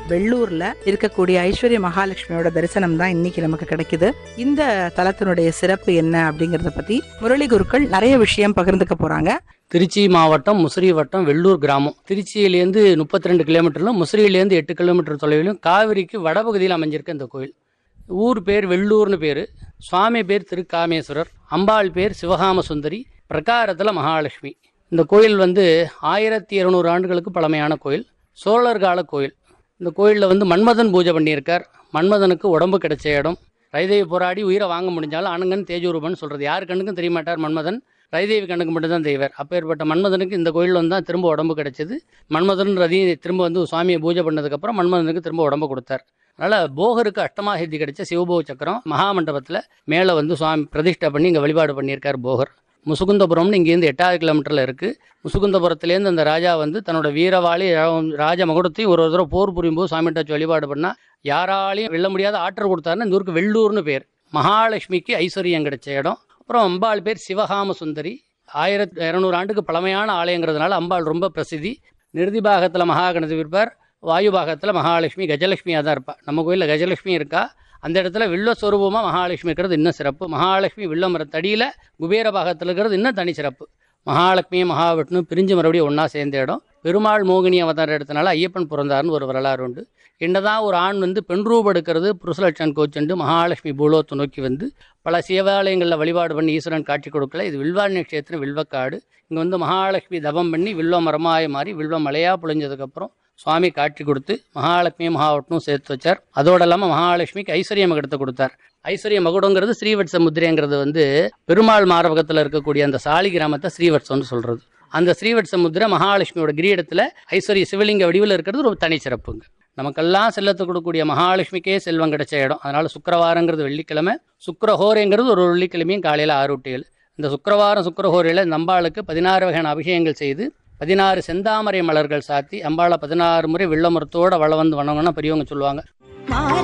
வெள்ளூர்ல இருக்கக்கூடிய ஐஸ்வர்ய மகாலட்சுமியோட தரிசனம் தான் இன்னைக்கு நமக்கு கிடைக்குது இந்த தலத்தினுடைய சிறப்பு என்ன அப்படிங்கறத பத்தி முரளி குருக்கள் நிறைய விஷயம் பகிர்ந்துக்க போறாங்க திருச்சி மாவட்டம் முசிறி வட்டம் வெள்ளூர் கிராமம் திருச்சியிலேருந்து முப்பத்தி ரெண்டு கிலோமீட்டரிலும் முசிறியிலேருந்து எட்டு கிலோமீட்டர் தொலைவிலும் காவிரிக்கு வடபகுதியில் அமைஞ்சிருக்கு இந்த கோயில் ஊர் பேர் வெள்ளூர்னு பேர் சுவாமி பேர் திருக்காமேஸ்வரர் அம்பாள் பேர் சிவகாம சுந்தரி பிரகாரத்தில் மகாலட்சுமி இந்த கோயில் வந்து ஆயிரத்தி இருநூறு ஆண்டுகளுக்கு பழமையான கோயில் சோழர் கால கோயில் இந்த கோயிலில் வந்து மன்மதன் பூஜை பண்ணியிருக்கார் மன்மதனுக்கு உடம்பு கிடைச்ச இடம் ரைதேவி போராடி உயிரை வாங்க முடிஞ்சாலும் அணுங்கன் தேஜூரூபன் சொல்கிறது யார் கண்ணுக்கும் தெரிய மாட்டார் மன்மதன் ரைதேவி கண்ணுக்கு மட்டும்தான் தெய்வர் அப்பேற்பட்ட மன்மதனுக்கு இந்த கோயில் வந்து தான் திரும்ப உடம்பு கிடைச்சது மன்மதன் ரதி திரும்ப வந்து சுவாமியை பூஜை பண்ணதுக்கப்புறம் மன்மதனுக்கு திரும்ப உடம்பு கொடுத்தார் அதனால் போகருக்கு அஷ்டமாசித்தி கிடைச்ச சிவபோக சக்கரம் மகாமண்டபத்தில் மேலே வந்து சுவாமி பிரதிஷ்டை பண்ணி இங்கே வழிபாடு பண்ணியிருக்கார் போகர் முசுகுந்தபுரம்னு இங்கேருந்து எட்டாவது கிலோமீட்டரில் இருக்குது முசுகுந்தபுரத்துலேருந்து அந்த ராஜா வந்து தன்னோட வீரவாளி ராஜ மகுடத்தையும் ஒரு ஒரு தடவை போர் புரியும் போது சுவாமிகிட்ட வச்சு வழிபாடு பண்ணால் யாராலையும் வெல்ல முடியாத ஆற்றல் கொடுத்தாருன்னு இந்த ஊருக்கு வெள்ளூர்னு பேர் மகாலட்சுமிக்கு ஐஸ்வர்யம் கிடைச்ச இடம் அப்புறம் அம்பாள் பேர் சிவகாம சுந்தரி ஆயிரத்தி இரநூறு ஆண்டுக்கு பழமையான ஆலயங்கிறதுனால அம்பாள் ரொம்ப பிரசித்தி நிருதி பாகத்தில் மகாகணபதி இருப்பார் வாயு பாகத்தில் மகாலட்சுமி கஜலட்சுமியாக தான் இருப்பாள் நம்ம கோயிலில் கஜலட்சுமி இருக்கா அந்த இடத்துல வில்வஸ்வரூபமாக மகாலட்சுமி இருக்கிறது இன்னும் சிறப்பு மகாலட்சுமி வில்ல மரத்தடியில் குபேர பாகத்தில் இருக்கிறது இன்னும் தனி சிறப்பு மகாலட்சுமி மகாவிஷ்ணு பிரிஞ்சு மறுபடியும் ஒன்றா சேர்ந்த இடம் பெருமாள் மோகினி அவதாரம் எடுத்தனால ஐயப்பன் பிறந்தார்னு ஒரு வரலாறு உண்டு என்னதான் ஒரு ஆண் வந்து பெண் ரூபம் எடுக்கிறது புருஷலட்சன் கோச்சண்டு மகாலட்சுமி பூலோத்தை நோக்கி வந்து பல சிவாலயங்களில் வழிபாடு பண்ணி ஈஸ்வரன் காட்சி கொடுக்கல இது வில்வாணி நட்சத்திரம் வில்வக்காடு இங்கே வந்து மகாலட்சுமி தபம் பண்ணி வில்வ மரமாய மாறி வில்வ மலையாக பொழிஞ்சதுக்கப்புறம் சுவாமி காட்சி கொடுத்து மகாலட்சுமி மகாவட்டனும் சேர்த்து வச்சார் அதோடு இல்லாமல் மகாலட்சுமிக்கு ஐஸ்வர்ய மகுடத்தை கொடுத்தார் ஐஸ்வர்ய மகுடங்கிறது ஸ்ரீவட்ச முத்திரைங்கிறது வந்து பெருமாள் மாரபகத்தில் இருக்கக்கூடிய அந்த சாலி கிராமத்தை ஸ்ரீவட்சம்னு சொல்கிறது அந்த ஸ்ரீவட்ச முத்திரை மகாலட்சுமியோட கிரீடத்தில் ஐஸ்வர்ய சிவலிங்க வடிவில் இருக்கிறது ஒரு தனி சிறப்புங்க நமக்கெல்லாம் செல்லத்தை கொடுக்கக்கூடிய மகாலட்சுமிக்கே செல்வம் கிடைச்ச இடம் அதனால சுக்கரவாரங்கிறது வெள்ளிக்கிழமை சுக்கரஹோரைங்கிறது ஒரு வெள்ளிக்கிழமையும் காலையில் ஆறு டு ஏழு இந்த சுக்கரவாரம் சுக்கரஹோரையில் இந்த அம்பாளுக்கு பதினாறு வகையான அபிஷேகங்கள் செய்து பதினாறு செந்தாமரை மலர்கள் சாத்தி அம்பாளை பதினாறு முறை வெள்ளமரத்தோட வள வந்து வணங்கணும் பெரியவங்க சொல்லுவாங்க மாறி